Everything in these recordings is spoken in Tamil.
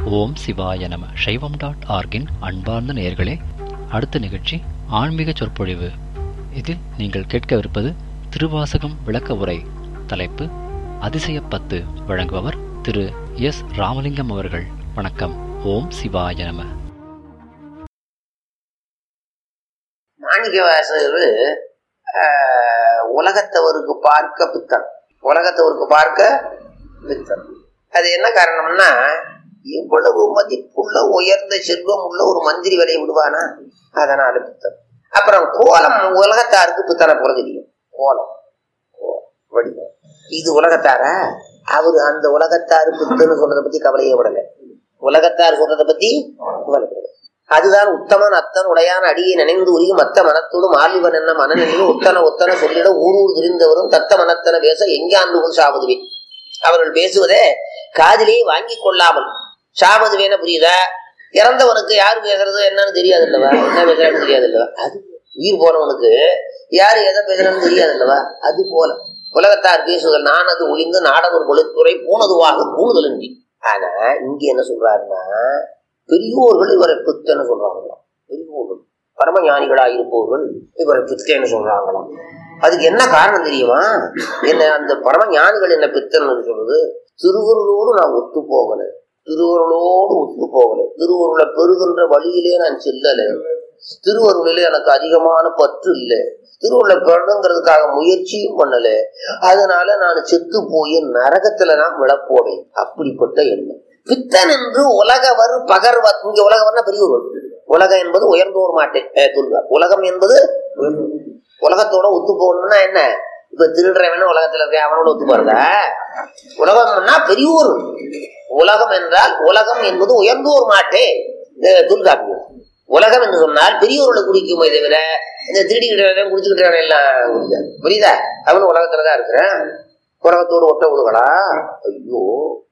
ஓம் சிவாய நம சைவம் டாட் ஆர்கின் அன்பார்ந்த நேயர்களே அடுத்த நிகழ்ச்சி ஆன்மீக சொற்பொழிவு இதில் நீங்கள் கேட்கவிருப்பது திருவாசகம் விளக்க உரை தலைப்பு அதிசயப்பத்து வழங்குபவர் திரு எஸ் ராமலிங்கம் அவர்கள் வணக்கம் ஓம் சிவாய நம மாணிக்கவாசகர் உலகத்தவருக்கு பார்க்க பித்தன் உலகத்தவருக்கு பார்க்க பித்தன் அது என்ன காரணம்னா இவ்வளவு மதிப்புள்ள உயர்ந்த செல்வம் உள்ள ஒரு மந்திரி விலையை விடுவானா அதனால பித்தன் அப்புறம் கோலம் உலகத்தாருக்கு பித்தனை போல தெரியும் கோலம் கோ- வடிவம் இது உலகத்தாரா அவரு அந்த உலகத்தாரு பித்தன்னு சொல்றதை பத்தி கவலையே விடல உலகத்தார் சொல்றதை பத்தி கவலைப்படல அதுதான் உத்தமன் அத்தன் உடையான் அடியை நினைந்து உரிய மத்த மனத்தோடு மாலிவன் என்ன மனநிலையும் உத்தன உத்தன சொல்லிட ஊரூர் திரிந்தவரும் தத்த மனத்தன பேச எங்காண்டுகள் சாவதுவே அவர்கள் பேசுவதே காதிலே வாங்கி கொள்ளாமல் சாவதுவேன புரியுதா இறந்தவனுக்கு யார் பேசுறது என்னன்னு தெரியாது அல்லவா என்ன பேசுறான்னு தெரியாது அல்லவா அது உயிர் போனவனுக்கு யாரு எதை பேசுறான்னு தெரியாது அல்லவா அது போல உலகத்தார் பேசுதல் நான் அது ஒளிந்து நாடவர் கொழுத்துறை பூனதுவாக பூணுதலின்றி ஆனா இங்க என்ன சொல்றாருன்னா பெரியோர்கள் இவரை பித்தன்னு சொல்றாங்களாம் பெரியோர்கள் பரமஞானிகளா இருப்பவர்கள் இவரை பித்தன்னு சொல்றாங்களாம் அதுக்கு என்ன காரணம் தெரியுமா என்ன அந்த பரம ஞானிகள் என்ன பித்தன்னு சொல்றது திருவருளோடு நான் ஒத்து போகல திருவருளோடு ஒத்து போகல திருவருளை பெறுகின்ற வழியிலே நான் செல்லல திருவருளிலே எனக்கு அதிகமான பற்று இல்லை திருவருளை பெறணுங்கிறதுக்காக முயற்சியும் பண்ணல அதனால நான் செத்து போய் நரகத்துல நான் விழப்போவேன் அப்படிப்பட்ட எண்ணம் பித்தன் என்று உலகவர் பகர்வர் இங்க உலகவர்னா பெரியவர் உலகம் என்பது உயர்ந்தோர் மாட்டேன் சொல்லுவார் உலகம் என்பது உலகத்தோட ஒத்து போகணும்னா என்ன இப்ப திருடுறவன உலகத்துல இருக்க அவனோட ஒத்து போறதா உலகம்னா பெரியோர் உலகம் என்றால் உலகம் என்பது உயர்ந்தோர் மாட்டே தொல்காப்பியம் உலகம் என்று சொன்னால் பெரியோர்களை குறிக்குமே தவிர இந்த திருடிக்கிட்டு குடிச்சுக்கிட்டு எல்லாம் குறிக்காது புரியுதா அவனு உலகத்துலதான் இருக்கிறேன் உலகத்தோடு ஒட்ட விழுகளா ஐயோ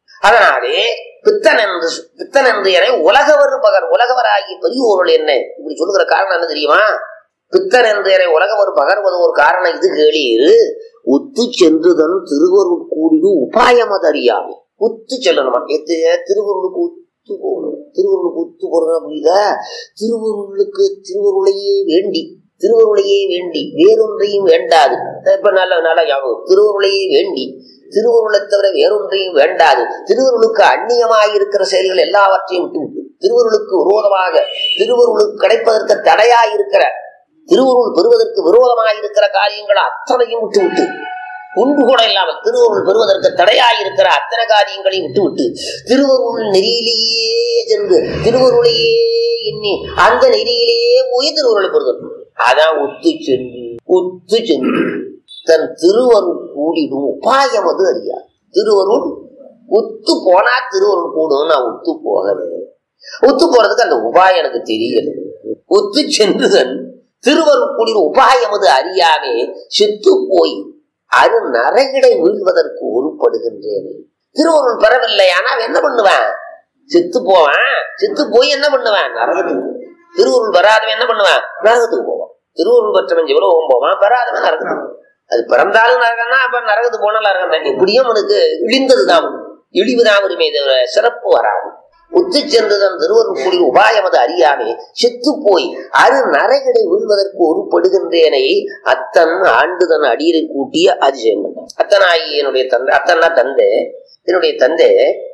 அதனாலே பித்தன் என்று பித்தன் என்று என உலகவர் பகர் உலகவராகிய பெரியோர்கள் என்ன இப்படி சொல்லுகிற காரணம் என்ன தெரியுமா பித்தன் என்று என உலகவர் பகர்வது ஒரு காரணம் இது கேளீர் உத்து சென்றுதன் திருவருள் கூடிடு உபாயமது அறியாமை உத்து செல்லணுமா எத்து திருவருளுக்கு உத்து போகணும் திருவருளுக்கு உத்து போறது புரியுதா திருவருளுக்கு திருவருளையே வேண்டி திருவருளையே வேண்டி வேறொன்றையும் வேண்டாது இப்ப நல்ல நல்ல ஞாபகம் திருவருளையே வேண்டி திருவருளை தவிர வேறொன்றையும் வேண்டாது திருவருளுக்கு அந்நியமாய் இருக்கிற செயல்கள் எல்லாவற்றையும் விட்டு விட்டு திருவருளுக்கு விரோதமாக திருவருளுக்கு கிடைப்பதற்கு தடையாய் இருக்கிற திருவருள் பெறுவதற்கு விரோதமாய் இருக்கிற காரியங்கள் அத்தனையும் விட்டு விட்டு ஒன்று கூட இல்லாமல் திருவருள் பெறுவதற்கு தடையாய் இருக்கிற அத்தனை காரியங்களையும் விட்டுவிட்டு திருவருள் நெறியிலேயே சென்று திருவருளையே எண்ணி அந்த நெறியிலேயே போய் திருவருளை பெறுதல் அதான் ஒத்து சென்று ஒத்து சென்று தன் திருவருள் கூடிடும் உபாயம் அது அறியா திருவருள் ஒத்து போனா திருவருள் கூடும் நான் ஒத்து போகல ஒத்து போறதுக்கு அந்த உபாயம் எனக்கு தெரியல ஒத்து சென்றுதன் திருவருள் கூடிடும் உபாயம் அது அறியாமே செத்து போய் அது நரகிடை வீழ்வதற்கு உருப்படுகின்றேனே திருவருள் பெறவில்லை ஆனா அவன் என்ன பண்ணுவான் செத்து போவான் செத்து போய் என்ன பண்ணுவான் நரகத்துக்கு திருவருள் பெறாதவன் என்ன பண்ணுவான் நரகத்துக்கு போவான் திருவருள் பெற்றவன் எவ்வளவு போவான் பெறாதவன் நரகத்துக்கு போவான். அது பிறந்தாலும் நரகம்னா அப்ப நரகத்துக்கு போனாலும் நரகம் தான் இப்படியும் அவனுக்கு இழிந்ததுதான் இழிவுதான் வருமே தவிர சிறப்பு வராது ஒத்து சென்றதன் திருவருள் கூடிய உபாயம் அது அறியாமே செத்து போய் அரு நரகடை வீழ்வதற்கு ஒருப்படுகின்றேனை அத்தன் ஆண்டுதன் அடியரை கூட்டிய அதிசயம் கண்டான் அத்தனாகி என்னுடைய தந்தை அத்தன்னா தந்தை என்னுடைய தந்தை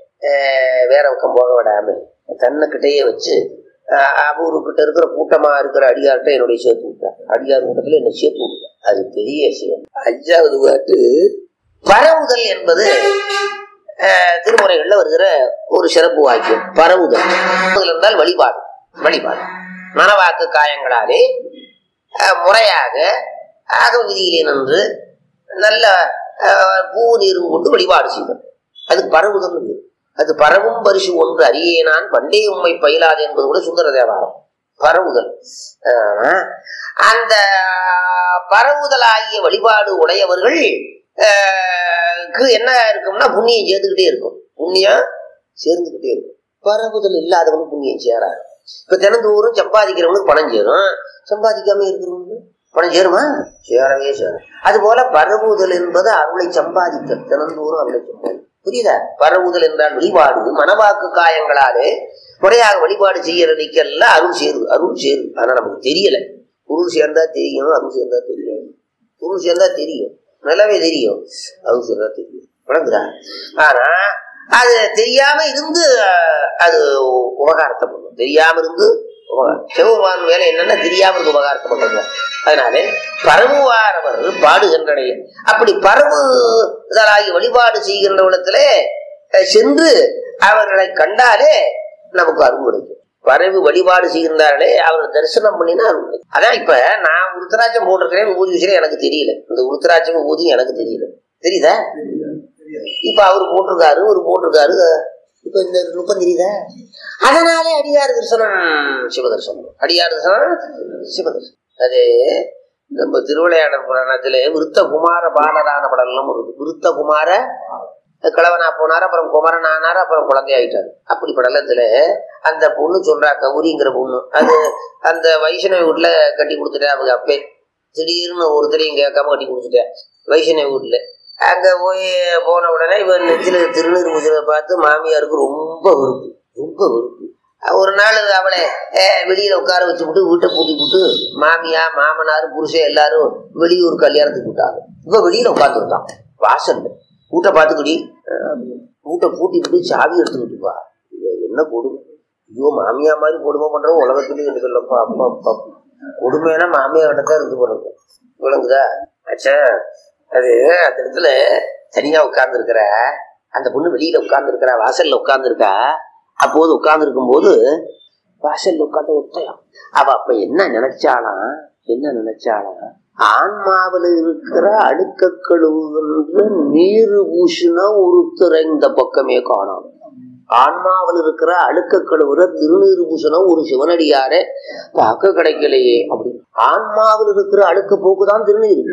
ஆஹ், வேற பக்கம் போக விடாம தன்னைக்கிட்டேயே வச்சு ஆஹ், அவருக்கிட்ட இருக்கிற கூட்டமா இருக்கிற அடியார்கிட்ட என்னுடைய சேர்த்து விட்டார் அடியார் கூட்டத்துல என்ன சேர்த்து விட்டார் அது பெரிய விஷயம் அஞ்சாவது பாட்டு பரவுதல் என்பது ஆஹ், திருமுறைகள்ல வருகிற ஒரு சிறப்பு வாக்கியம் பரவுதல் பரவுதல் என்றால் வழிபாடு வழிபாடு மனவாக்கு காயங்களாலே ஆஹ், முறையாக ஆகம விதியிலே நின்று நல்ல ஆஹ், பூ நீரும் கொண்டு வழிபாடு செய்தல் அது பரவுதல் பேரு. அது பரவும் பரிசு ஒன்று அறியே நான் பண்டே உண்மை பயிலாது என்பது கூட சுந்தர தேவாரம் பரவுதல் ஆனா, அந்த பரவுதல் ஆகிய வழிபாடு உடையவர்கள் ஆஹ், க்கு என்ன இருக்கும்னா புண்ணியம் சேர்ந்துக்கிட்டே இருக்கும் புண்ணியம் சேர்ந்துக்கிட்டே இருக்கும் பரவுதல் இல்லாதவனுக்கு புண்ணியம் சேராது இப்ப தினந்தோறும் சம்பாதிக்கிறவனுக்கு பணம் சேரும் சம்பாதிக்காம இருக்கிறவனுக்கு பணம் சேருமா சேரவே சேரும் அது போல பரவுதல் என்பது அருளை சம்பாதிக்க தினந்தோறும் அருளை சம்பாதி புரியுதா பரவுதல் என்றால் வழிபாடு மனவாக்கு காயங்களாலே முறையாக வழிபாடு செய்யறதுக்கெல்லாம் அருள் சேரு அருள் சேரு ஆனா நமக்கு தெரியல பொருள் சேர்ந்தா தெரியும் அருள் சேர்ந்தா தெரியும் பொருள் சேர்ந்தா தெரியும் நல்லாவே தெரியும் அருள் சேர்ந்தா தெரியும் விளங்குதா ஆனா அது தெரியாம இருந்து அஹ், அது உபகாரத்தை பண்ணும் தெரியாம இருந்து உபகாரம் சிவபெருமான் வேலை என்னன்னா தெரியாம இருந்து உபகாரத்தை பண்ணுங்க அதனால பரவுவாரவர் பாடுகின்றன அப்படி பரவுதலாகி வழிபாடு செய்கின்ற இடத்துல அஹ், சென்று அவர்களை கண்டாலே நமக்கு அருள் கிடைக்கும் பரவி வழிபாடு செய்கின்றார்களே அவர் தரிசனம் பண்ணினா அருள் கிடைக்கும் அதான் இப்ப நான் உருத்தராட்சம் போட்டிருக்கிறேன் விபூதி விஷயம் எனக்கு தெரியல இந்த உருத்தராட்சம் விபூதி எனக்கு தெரியல தெரியுதா இப்ப அவர் போட்டிருக்காரு ஒரு போட்டிருக்காரு இப்ப இந்த நுட்பம் தெரியுதா அதனாலே அடியார் தரிசனம் சிவதர்சனம் அடியார் தரிசனம் சிவதர்சனம் அது நம்ம திருவிளையாடல் புராணத்துல விருத்த குமார பாலரான படம்லாம் வருது விருத்த குமார கிழவனா போனார் அப்புறம் குமரன் ஆனார் அப்புறம் குழந்தை ஆயிட்டாரு அப்படி படலத்துல அந்த பொண்ணு சொல்றா கௌரிங்கிற பொண்ணு அது அந்த வைஷ்ணவ வீட்டுல கட்டி கொடுத்துட்டேன் அவங்க அப்பே திடீர்னு ஒருத்தரையும் கேட்காம கட்டி கொடுத்துட்டேன் வைஷ்ணவ வீட்டுல அங்க போய் போன உடனே இவன் நெத்தில திருநீர் பூஜை பார்த்து மாமியாருக்கு ரொம்ப வெறுப்பு ரொம்ப வெறுப்பு ஒரு நாள் அவளை அஹ், வெளியில உட்கார வச்சு விட்டு வீட்டை பூட்டி விட்டு மாமியா மாமனார் புருஷன் எல்லாரும் வெளியூர் கல்யாணத்துக்கு விட்டாங்க இவ வெளியில உட்காந்துருந்தான் வாசல்ல வீட்டை பார்த்துக்கடி வீட்டை பூட்டி விட்டு சாவி எடுத்துக்கிட்டு வா இது என்ன கொடுமை ஐயோ மாமியா மாதிரி கொடுமை பண்றவங்க உலகத்துலயும் எனக்கு இல்லப்பா அப்பா அப்பா கொடுமையான மாமியா கிட்ட தான் இருந்து போறது விளங்குதா அச்சா அது அந்த இடத்துல தனியா உட்கார்ந்து இருக்கிற அந்த பொண்ணு வெளியில உட்கார்ந்து இருக்கிறா வாசல்ல உட்கார்ந்து இருக்கா அப்போது உட்கார்ந்து இருக்கும்போது வாசல்ல உட்கார்ந்து ஒத்தையா அவ அப்ப என்ன நினைச்சாலாம் என்ன நினைச்சாலாம் ஆன்மாவில் இருக்கிற அழுக்க கழுவுகின்ற நீர் பூசின ஒருத்தரை இந்த பக்கமே காணோம் ஆன்மாவில் இருக்கிற அழுக்க கழுவுற திருநீர் பூசண ஒரு சிவனடியார பார்க்க கிடைக்கலையே அப்படின்னு ஆன்மாவில் இருக்கிற அழுக்க போக்குதான் திருநீர்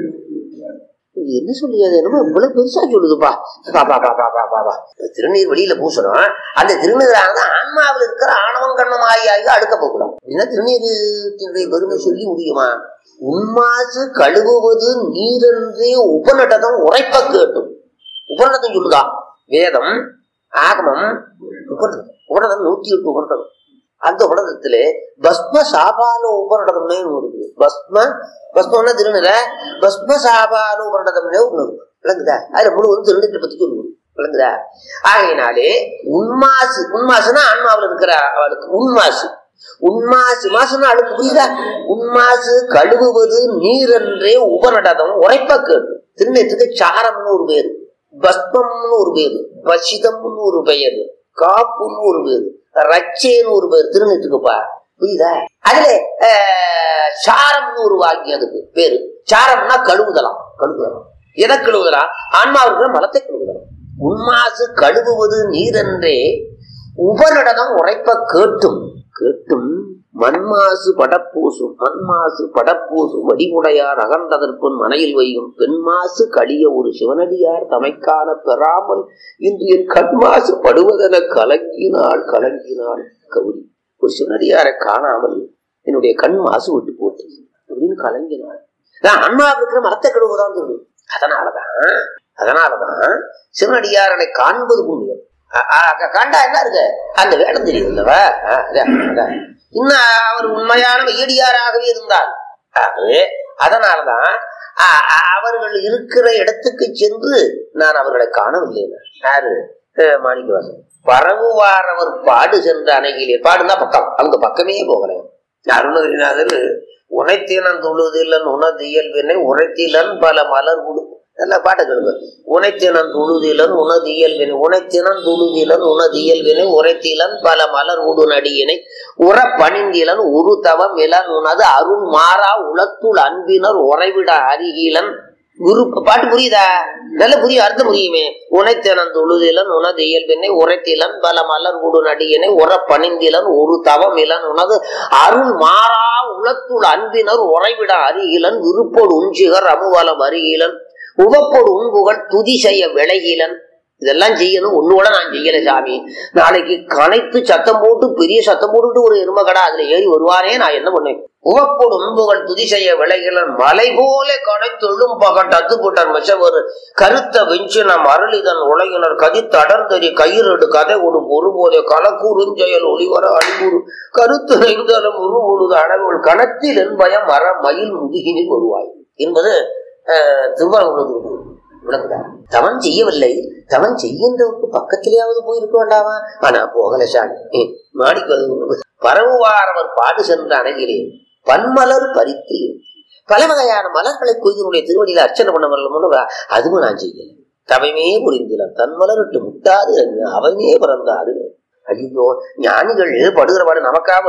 இது என்ன சொல்லியாது என்னமோ இவ்வளவு பெருசா சொல்லுதுப்பா பா பா பா பா பா பா பா திருநீர் வெளியில பூசணும் அந்த திருநீரானது ஆன்மாவில் இருக்கிற ஆணவம் கண்ணம் ஆகி ஆகி அடுக்க போகலாம் அப்படின்னா திருநீருடைய பெருமை சொல்லி முடியுமா உன்மாசு கழுவுவது நீரென்றே உபநடதம் உரைப்ப கேட்டும் உபநடதம் சொல்லுதா வேதம் ஆகமம் உபநடதம் உபநடதம் நூத்தி எட்டு உபநடதம் அந்த உபநடதத்துல பஸ்ம சாபால உபநடதம்னே ஒண்ணு இருக்குது பஸ்ம பஸ்மம்னா திருநீர பஸ்ம சாபால உபநடதம்னே ஒண்ணு இருக்கு விளங்குதா அதுல முழுவதும் திருநீரை பத்தி சொல்லுவது விளங்குதா ஆகையினாலே உன்மாசு உன்மாசுனா ஆன்மாவில் இருக்கிற அவளுக்கு உன்மாசு உன்மாசு மாசுன்னா அழுக்கு புரியுதா உன்மாசு கழுவுவது நீரென்றே உபநடதம் உரைப்ப கேட்டு திருநீற்றுக்கு சாரம்னு ஒரு பேரு பஸ்மம்னு ஒரு பேரு பசிதம்னு ஒரு பெயர் காப்புன்னு ஒரு பேரு ரச்சேன்னு ஒரு பேர் திருநீற்றுக்குப்பா புரியுதா அதுல ஆஹ், சாரம்னு ஒரு வாக்கியம் அதுக்கு பேரு சாரம்னா கழுவுதலாம் கழுவுதலாம் எதை கழுவுதலாம் ஆன்மாவுக்கு மலத்தை கழுவுதலாம் உன்மாசு கழுவுவது நீரென்றே உபநடனம் உரைப்ப கேட்டும் கேட்டும் மண்மாசு படப்பூசும் மண்மாசு படப்பூசும் வடிமுடையார் அகன்றதற்குன் மனையில் வையும் பெண்மாசு கழிய ஒரு சிவனடியார் தமைக்கான பெறாமல் இன்று என் கண்மாசு படுவதென கலங்கினாள் கலங்கினாள் கௌரி ஒரு சிவனடியாரை காணாமல் என்னுடைய கண் மாசு விட்டு போட்டு அப்படின்னு கலங்கினாள் நான் அண்ணாவுக்கு இருக்கிற மரத்தை கழுவுதான் சொல்லுது அதனாலதான் அதனாலதான் சிவனடியாரனை காண்பது புண்ணியம் அ- அ- கண்டா என்ன இருக்கு அந்த வேடம் தெரியுதுல்லவா ஆ, அதான், அதான். இன்னும் அவர் உண்மையான ஈடியாராகவே இருந்தார் ஆகவே அதனாலதான் அ- அ- அவர்கள் இருக்கிற இடத்துக்கு சென்று நான் அவர்களை காணவில்லை யாரு அஹ், மாணிக்கவாசன் பரவுவாரவர் பாடு சென்ற அணைகிலே பாடுனா பக்கம் அவங்க பக்கமே போகல அருணகிரிநாதர் உனைத்தீனன் தொழுதில்லன் உனது இயல்பினை உரைத்திலன் பல மலர் குடு நல்ல பாட்டை கேளுங்க உனைத்தினன் தொழுதிலன் உனது இயல்பினை உனைத்தினன் தொழுதிலன் உனது இயல்பினை உரைத்திலன் பல மலர் உடு நடியினை உற பணிந்திலன் உரு தவம் இலன் உனது அருண் மாறா உளத்துள் அன்பினர் உறைவிட அருகிலன் குரு பாட்டு புரியுதா நல்ல புரியும் அர்த்தம் புரியுமே உனைத்தனன் தொழுதிலன் உனது இயல்பினை உரைத்திலன் பல மலர் உடு நடியினை உற பணிந்திலன் ஒரு தவம் இலன் உனது அருள் மாறா உளத்துள் அன்பினர் உறைவிட அருகிலன் விருப்போடு உஞ்சிகர் அமுவலம் அருகிலன் உவப்போடு உண்புகள் துதி செய்ய விளைகிலன் இதெல்லாம் செய்யணும் ஒண்ணோட நான் செய்யல சாமி நாளைக்கு கனைத்து சத்தம் போட்டு பெரிய சத்தம் போட்டுட்டு ஒரு எருமகடா அதுல ஏறி வருவானே நான் என்ன பண்ணுவேன் உவப்போடு உண்புகள் துதி செய்ய விளைகளன் மலை போல கனைத்தொழும் பகன் தத்து போட்டான் மிசவர் கருத்த வெஞ்சினம் அருளிதன் உலகினர் கதித்து அடர்ந்தறி கயிறடு கதை ஒரு ஒருபோதே கலக்கூறுஞ்செயல் ஒளிவர அழிவுறு கருத்து நெய்தலும் உருவொழுது அடவுள் கணத்தில் என்பயம் மர மயில் முதுகினில் வருவாய் என்பது அஹ், திருவாரூர் விளக்குதா தவன் செய்யவில்லை தவன் செய்கின்றவருக்கு பக்கத்திலேயாவது போயிருக்க வேண்டாமா ஆனா போகல சாமி மாடிக்கு வந்து பரவுவாரவர் பாடு சென்ற அணைகிறேன் பன்மலர் பறித்து பல வகையான மலர்களை கொய்தனுடைய திருவடியில அர்ச்சனை பண்ண வரல அதுவும் நான் செய்யல தவைமே புரிந்தில தன்மலரிட்டு முட்டாது என்று அவனே பிறந்தாரு ஐயோ ஞானிகள் படுகிற பாடு நமக்காக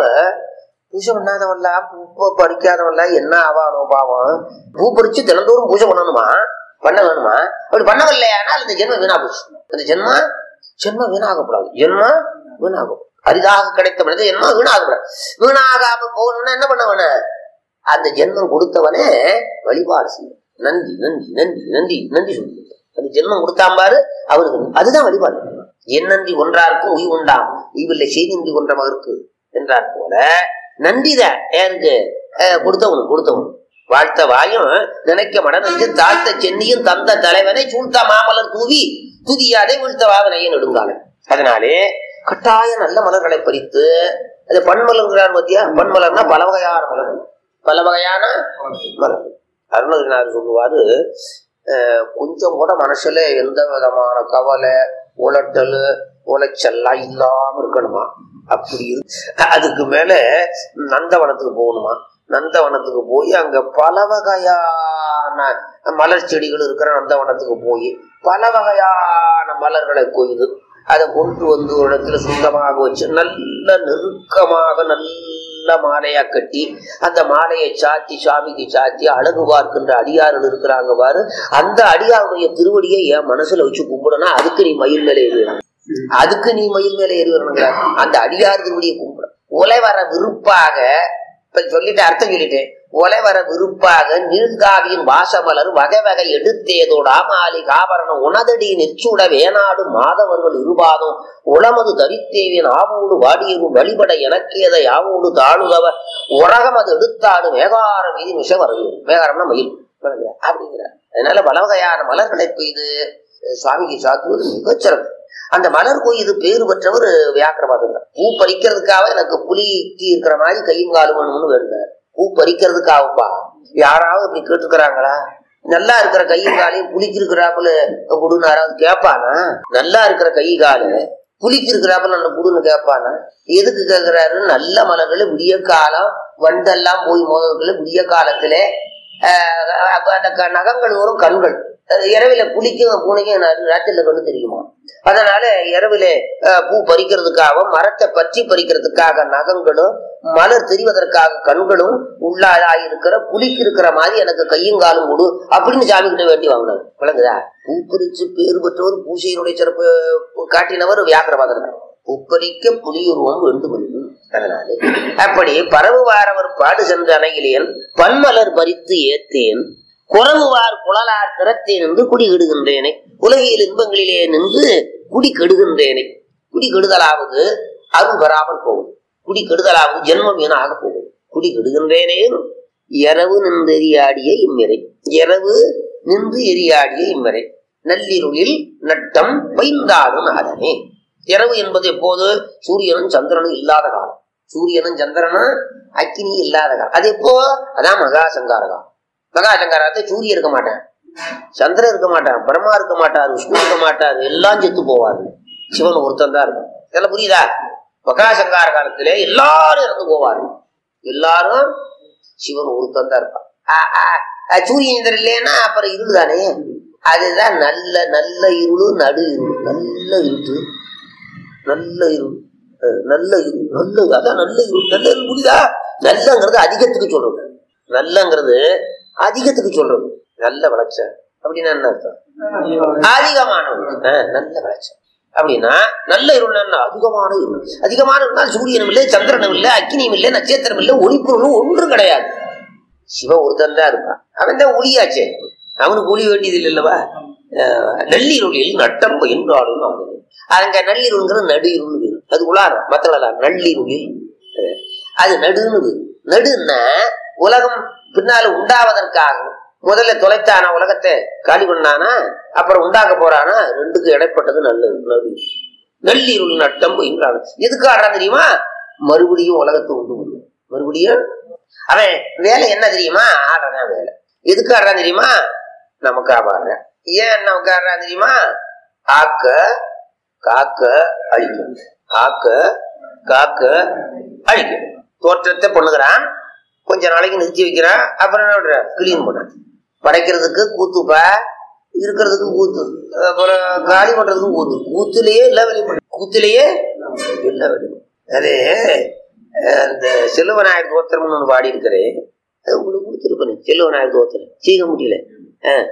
பூஜை பண்ணாதவன்லாம் பூ பறிக்காதவன்லாம் என்ன ஆவானோ பாவம் பூ பறிச்சு தினந்தோறும் பூஜை பண்ணணுமா பண்ண வேணுமா அப்படி பண்ணவில்லையானால் இந்த ஜென்மம் வீணா போச்சு அந்த ஜென்மம் ஜென்மம் வீணாகக்கூடாது ஜென்மம் வீணாகும் அரிதாக கிடைத்த மனித ஜென்மம் வீணாகக்கூடாது வீணாகாம போகணும்னா என்ன பண்ண வேணும் அந்த ஜென்மம் கொடுத்தவனே வழிபாடு செய்யும் நன்றி நன்றி நன்றி நன்றி நன்றி சொல்லி அந்த ஜென்மம் கொடுத்தாம் பாரு அவருக்கு அதுதான் வழிபாடு என் நன்றி ஒன்றாருக்கு உயிர் உண்டாம் உய்வில்லை செய்தி நன்றி கொன்ற மகருக்கு என்றார் போல நன்றிதான் யாருக்கு அஹ் கொடுத்தவனுக்கு கொடுத்தவனுக்கு வாழ்த்த வாயும் நினைக்க மடனஞ்சு தாழ்த்த சென்னியும் தந்த தலைவனை சூழ்த்த மாமலர் தூவி துதியாதே வீழ்த்த வாவனையை நெடுங்காலம் அதனாலே கட்டாய நல்ல மலர்களை பறித்து அது பன்மலர்கிறார் மத்தியா பன்மலர்னா பல வகையான மலர் பல வகையான மலர் அருணகிரிநாதர் சொல்லுவாரு அஹ், கொஞ்சம் கூட மனசுல எந்த விதமான கவலை உலட்டல் உளைச்சல்லாம் இல்லாம இருக்கணுமா அப்படி இரு- அதுக்கு மேல நந்தவனத்துக்கு போகணுமா நந்தவனத்துக்கு போய் அங்க பல வகையான மலர் செடிகள் இருக்கிற நந்தவனத்துக்கு போய் பல வகையான மலர்களை கொய்து அதை கொண்டு வந்து ஒரு இடத்துல சுத்தமாக வச்சு நல்ல நெருக்கமாக நல்ல மாலையா கட்டி அந்த மாலையை சாத்தி சாமிக்கு சாத்தி அழகு பார்க்கின்ற அடியார்கள் இருக்கிறாங்க பாரு அந்த அடியாருடைய திருவடியை என் மனசுல வச்சு கும்பிடனா அதுக்கு நீ மயில் மேலே ஏறுவேன் அதுக்கு நீ மயில் மேலே ஏறுவனுங்கிற அந்த அடியார் திருவடியை கும்பிட உலை வர விருப்பாக இப்ப சொல்லிட்டு அர்த்தம் சொல்லிட்டேன் உலை வர விருப்பாக நீழ்காவியின் வாசமலர் வகை வகை எடுத்தேதோட ஆமாலி காபரணம் உணதடி நெச்சூட வேணாடு மாதவர்கள் இருபாதம் உளமது தரித்தேவின் ஆவோடு வாடியரும் வழிபட எனக்கேத யாவோடு தாழுதவ உலகம் அது எடுத்தாடு மேகார மீதி மிஷ வரவு மேகாரம்னா மயில் விளங்குதா? அப்படிங்கிறார் அதனால பல வகையான மலர்களை பெய்து சுவாமிக்கு சாத்துவது மிகச்சிறப்பு அந்த மலர் கொய்து பேறு பெற்றவர் வியாக்கிரபாதர் பூ பறிக்கிறதுக்காக எனக்கு புலி தீ இருக்கிற மாதிரி கையும் காலும் வேணும்னு வேண்டார் பூ பறிக்கிறதுக்காகப்பா யாராவது இப்படி கேட்டுக்கிறாங்களா நல்லா இருக்கிற கையும் காலையும் புளிக்கு இருக்கிறாப்புல கொடுன்னு யாராவது கேட்பானா நல்லா இருக்கிற கை காலு புளிக்கு இருக்கிறாப்புல நல்ல குடுன்னு கேட்பானா எதுக்கு கேட்கிறாரு நல்ல மலர்கள் விடிய காலம் வண்டெல்லாம் போய் மோதல்கள் விடிய காலத்துல ஆஹ் அப்ப அந்த க- நகங்கள் வரும் கண்கள் அது இரவில புலிக்கும் பூனைக்கும் நா- ராத்திரில கண்ணு தெரியுமா அதனால இரவில ஆஹ் பூ பறிக்கிறதுக்காகவும் மரத்தை பற்றி பறிக்கிறதுக்காக நகங்களும் மலர் தெரிவதற்காக கண்களும் உள்ளாயிருக்கிற புலிக்கு இருக்கிற மாதிரி எனக்கு கையும் காலும் கொடு அப்படின்னு சாமி கிட்ட வேண்டி வாங்கினார் விளங்குதா பூ பறிச்சு பேர் பெற்றவர் பூசையினுடைய சிறப்பு காட்டினவர் வியாக்கிரபாதர் உப்பரிக்க புலியுருவம் வேண்டும் என்று அதனாலே அப்படி பரவுவாரவர் பாடு சென்ற அணையிலேன் பன்மலர் பறித்து ஏத்தேன் குறவுவார் குழலார் திறத்தேன் என்று குடி கெடுகின்றேனே உலகியல் இன்பங்களிலே நின்று குடி கெடுகின்றேனே குடி கெடுதலாவது அருள் வராமல் போகும் குடி கெடுதலாவது ஜென்மம் வீணாக போகும் குடி கெடுகின்றேனே இரவு நின்று எரியாடிய இம்மிரை இரவு நின்று எரியாடிய இம்மிரை நள்ளிருளில் நட்டம் பைந்தாடும் அதனே இரவு என்பது எப்போது சூரியனும் சந்திரனும் இல்லாத காலம் சூரியனும் சந்திரனும் அக்கினி இல்லாத காலம் அது எப்போ அதான் மகா சங்கார காலம் மகா சங்காரத்தை சூரியன் இருக்க மாட்டான் சந்திரன் இருக்க மாட்டான் பிரம்மா இருக்க மாட்டார் விஷ்ணு இருக்க மாட்டார் எல்லாம் செத்து போவாரு சிவன் ஒருத்தன் தான் இருக்கும் இதெல்லாம் புரியுதா மகா சங்கார காலத்திலே எல்லாரும் இறந்து போவாரு எல்லாரும் சிவன் ஒருத்தன் தான் இருப்பான் ஆ, ஆ, ஆ, சூரியன் சந்திரன் இல்லைன்னா அப்புறம் இருள் தானே அதுதான் நல்ல நல்ல இருள் நடு இருள் நல்ல இருட்டு நல்ல இருள் அஹ் நல்ல இருள் நல்ல அதான் நல்ல இருள் நல்ல இருள் புரியுதா நல்லங்கிறது அதிகத்துக்கு சொல்றது நல்லங்கிறது அதிகத்துக்கு சொல்றது நல்ல விளைச்சல் அப்படின்னா என்ன அர்த்தம் அதிகமான இருள். அஹ் நல்ல விளைச்சல் அப்படின்னா நல்ல இருள் என்ன அதிகமான இருள் அதிகமான இருள்னால் சூரியனும் இல்லை சந்திரனும் இல்லை அக்கினியும் இல்லை நட்சத்திரம் இல்லை ஒளிப்பொருளும் ஒன்றும் கிடையாது சிவ ஒருத்தன் தான் இருப்பான் அவன் தான் ஒளியாச்சே அவனுக்கு ஒளி வேண்டியது இல்லைல்லவா அஹ், நள்ளிருளில் நட்டம் என்றாலும் ஆகுது அங்க நள்ளிருள்ங்கிற நடு இருள் வேறு அது உலாரம் மத்தள நள்ளிருளில் அஹ், அது நடுன்னு வேறு நடுன்னா உலகம் பின்னால உண்டாவதற்காக முதல்ல தொலைத்தானா உலகத்தை காலி பண்ணானா அப்புறம் உண்டாக்க போறானா ரெண்டுக்கு இடைப்பட்டது நல்லது நடு நள்ளிருள் நட்டம் என்றாலும் எதுக்கு ஆடுறான் தெரியுமா மறுபடியும் உலகத்தை உண்டு பண்ணும் மறுபடியும் அவன் வேலை என்ன தெரியுமா ஆடுறதான் வேலை எதுக்கு ஆடுறான் தெரியுமா நமக்கு ஆடுறேன் ஏன் நமக்கு ஆடுறான் தெரியுமா ஆக்க காக்க அழிக்கும் ஆக்க காக்க அழிக்கும் தோற்றத்தை பண்ணுகிறான் கொஞ்ச நாளைக்கு நிறுத்தி வைக்கிறான் அப்புறம் என்ன பண்ற கிளீன் பண்றான் படைக்கிறதுக்கு கூத்துப்பா இருக்கிறதுக்கு கூத்து அப்புறம் காலி பண்றதுக்கும் கூத்து கூத்துலயே எல்லா வேலையும் பண்ணு. கூத்துலயே எல்லா வேலையும் பண்ணு. அது அஹ், அந்த செல்வநாயர் தோத்திரம்னு ஒன்று பாடி இருக்கிறேன் அது உங்களுக்கு கொடுத்துருப்பேன் செல்வநாயர் தோத்திரம் செய்ய முடியல அஹ்,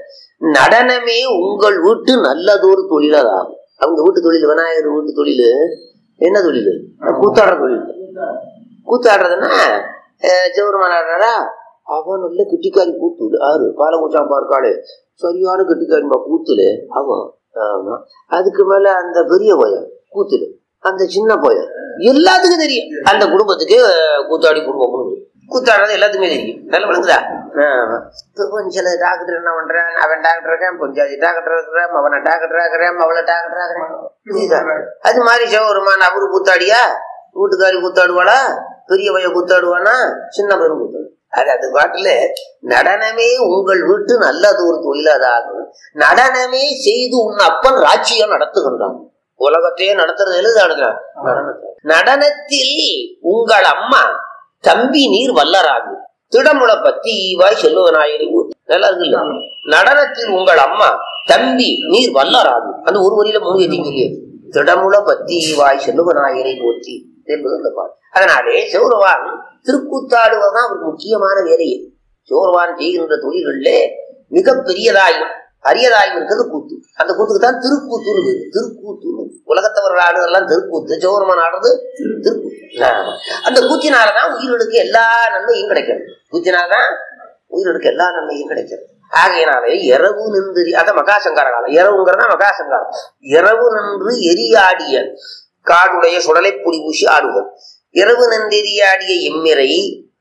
நடனமே உங்கள் வீட்டு நல்லதொரு தொழிலாகும் அவங்க வீட்டு தொழில் விநாயகர் வீட்டு தொழில் என்ன தொழில் கூத்தாடுற தொழில் கூத்தாடுறதுன்னா சிவருமான் ஆடுறாரா அவன் நல்ல கெட்டிக்காரி கூத்து ஆறு பாலகுச்சாம்பா இருக்காளே சரியான கெட்டிக்காரிமா கூத்துல அவன் ஆமா அதுக்கு மேல அந்த பெரிய பையன் கூத்துல அந்த சின்ன பையன் எல்லாத்துக்கும் தெரியும் அந்த குடும்பத்துக்கு அஹ், கூத்தாடி குடும்பம் கூத்தாடுறது எல்லாத்துக்குமே தெரியும் நல்லா விளங்குதா ஆமா. இப்ப சில டாக்டர் என்ன பண்றான் அவன் டாக்டர் இருக்கான் பொஞ்சாதி டாக்டர் இருக்கிறான் அவனை டாக்டர் ஆக்குறான் அவளை டாக்டர் ஆக்குறான் புரியுதா? அது மாதிரி சிவருமான் அவரு கூத்தாடியா வீட்டுக்காரி கூத்தாடுவாளா பெரிய பையன் கூத்தாடுவானா சின்ன பையன் கூத்தாடு அது அது பாட்டுல நடனமே உங்கள் வீட்டு நல்லது ஒரு தொழிலாதாகும் நடனமே செய்து உன் அப்பன் ராட்சியம் நடத்துகின்றான் உலகத்தையே நடத்துறது எழுது நடத்துறான் நடனத்தில் உங்கள் அம்மா தம்பி நீர் வல்லராகு திடமுள பத்தி ஈவாய் செல்லுவனாயிரி ஊர் நல்லா இருக்குல்ல நடனத்தில் உங்கள் அம்மா தம்பி நீர் வல்லராகு அந்த ஒரு வரியில மூணு எதையும் சொல்லியது திடமுள பத்தி ஈவாய் செல்லுவனாயிரை போற்றி என்பது அந்த பாட்டு அதனாலே சௌரவான் திருக்கூத்தாடுவதுதான் ஒரு முக்கியமான வேலையே சோர்வான் செய்கின்ற தொழில்களிலே மிக பெரியதாயும் அரியதாயும் இருக்கிறது கூத்து அந்த கூத்துக்கு தான் திருக்கூத்துன்னு பேரு. திருக்கூத்துன்னு உலகத்தவர்கள் ஆடுறதெல்லாம் திருக்கூத்து சோர்மான் ஆடுறது திருக்கூத்து ஆமா. அந்த கூத்தினாலதான் உயிர்களுக்கு எல்லா நன்மையும் கிடைக்கிறது கூத்தினால்தான் உயிர்களுக்கு எல்லா நன்மையும் கிடைக்கிறது ஆகையினாலே இரவு நின்று அத மகாசங்கார காலம் இரவுங்கிறதா மகாசங்காரம் இரவு நின்று எரியாடிய காடுடைய சுடலை புலி பூசி ஆடுதல் இரவு நின்றெரியாடிய எம்மிரை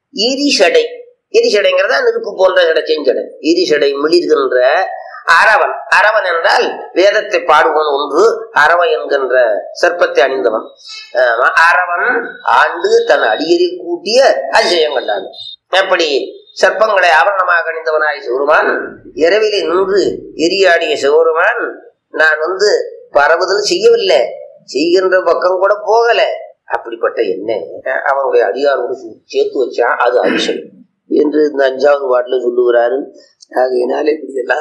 எரிசடை எரிசடைங்கிறதா நெருப்பு போன்ற சடை செஞ்சடை எரிசடை மிளிர்கின்ற அரவன் அரவன் என்றால் வேதத்தை பாடுவன் ஒன்று அரவ என்கின்ற சர்ப்பத்தை அணிந்தவன் ஆமா, அரவன் ஆண்டு தன் அடியரில் கூட்டிய அதிசயம் கண்டான் எப்படி சர்ப்பங்களை ஆவரணமாக அணிந்தவனாய் சிவருமான் இரவிலே நின்று எரியாடிய சிவருமான் நான் வந்து பரவுதல் செய்யவில்லை செய்கின்ற பக்கம் கூட போகல அப்படிப்பட்ட என்ன அவனுடைய அடியாரோடு சு- சேர்த்து வச்சான் அது அதிசயம் என்று இந்த அஞ்சாவது பாட்டுல சொல்லுகிறாரு ஆகையினால இப்படி எல்லாம்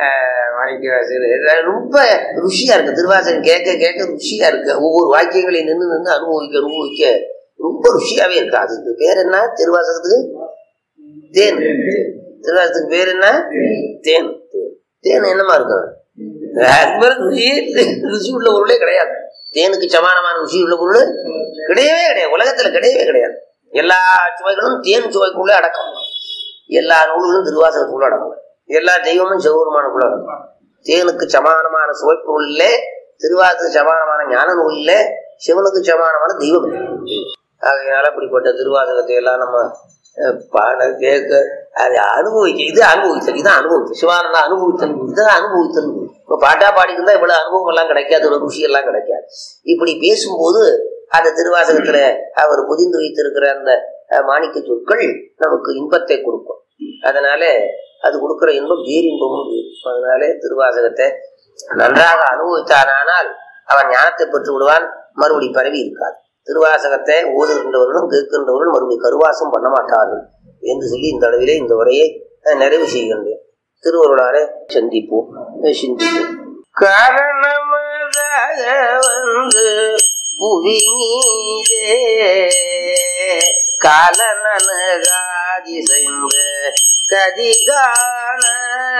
மாணிக்கவாசகர் ரொம்ப ருசியா இருக்கு திருவாசகம் கேட்க கேட்க ருசியா இருக்கு ஒவ்வொரு வாக்கியங்களையும் நின்று நின்று அனுபவிக்க அனுபவிக்க ரொம்ப ருசியாவே இருக்கு அதுக்கு பேர் என்ன திருவாசகத்துக்கு தேன் திருவாசகத்துக்கு பேர் என்ன தேன் தேன் தேன் என்னமா இருக்கும் அது மாதிரி ருசியே இல்லை. ருசி உள்ள பொருளே கிடையாது தேனுக்கு சமானமான ருசி உள்ள பொருள் கிடையவே கிடையாது உலகத்துல கிடையவே கிடையாது எல்லா சுவைகளும் தேன் சுவைக்குள்ளே அடக்கம் எல்லா நூல்களும் திருவாசகத்துக்குள்ள அடக்கம் எல்லா தெய்வமும் சிவபெருமானுக்குள்ள அடக்கம் தேனுக்கு சமானமான சுவைப்பொருள் இல்லை திருவாசத்துக்கு சமானமான ஞான நூல் இல்லை சிவனுக்கு சமானமான தெய்வம் இல்லை. ஆகையினால அப்படிப்பட்ட திருவாசகத்தை எல்லாம் நம்ம அஹ், பாட கேட்க அதை அனுபவிக்க இது அனுபவித்தல் இதான் அனுபவித்தல் சிவானந்தா அனுபவித்தல் இதுதான் அனுபவித்தல் இப்ப பாட்டா பாடிக்கிருந்தா இவ்வளவு அனுபவம் எல்லாம் கிடைக்காது இவ்வளவு ருசி எல்லாம் கிடைக்காது இப்படி பேசும்போது அந்த திருவாசகத்துல அவர் புதிந்து வைத்திருக்கிற அந்த அஹ், மாணிக்க சொற்கள் நமக்கு இன்பத்தை கொடுக்கும் அதனால அது கொடுக்கிற இன்பம் பேரின்பமும் வேறு. அதனால திருவாசகத்தை நன்றாக அனுபவித்தானால் அவன் ஞானத்தை பெற்று விடுவான் மறுபடி பரவி இருக்காது திருவாசகத்தை ஓதுகின்றவர்களும் கேட்கின்றவர்களும் மறுபடி கருவாசம் பண்ண மாட்டார்கள் என்று சொல்லி இந்த அளவிலே இந்த உரையை அஹ், நிறைவு செய்கின்றேன் திருவருளாலே சந்திப்போம் அஹ், சிந்திப்போம் காரணமாக வந்து புவி நீரே காலனகாதி செய்த கதிகான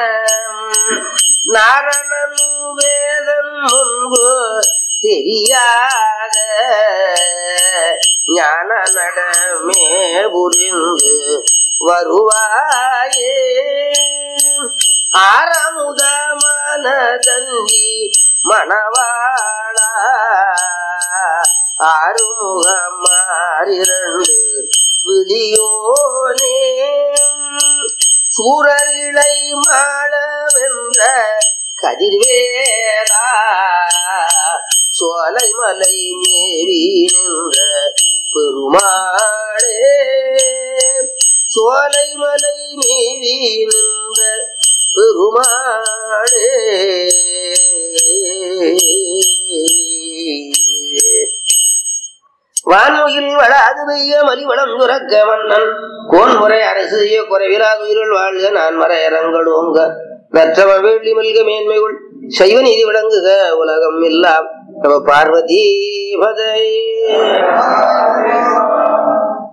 நாரணனு வேதன் முன்பு தெரியாத ஞான நடமே புரிந்து வருவாயே ஆரமுதமான தஞ்சி மணவாளா ஆறுமுகமாறிரண்டு விழியோனே சூரர்களை மாளவென்ற கதிர்வேலா சோலைமலை மேவி நின்ற பெருமாளே சோலைமலை மேவி நின்ற பெருமாளே வான்முகில் வளாது பெய்ய மலிவளம் துறக்க மன்னன் கோன்முறை அரசு குறைவிலாது உயிர்கள் வாழ்க நான் மர இறங்கடுவோங்க நற்றவ வேள்வி மல்க மேன்மைகள் சைவ நீதி விளங்குக உலகம் எல்லாம் நம பார்வதி பதை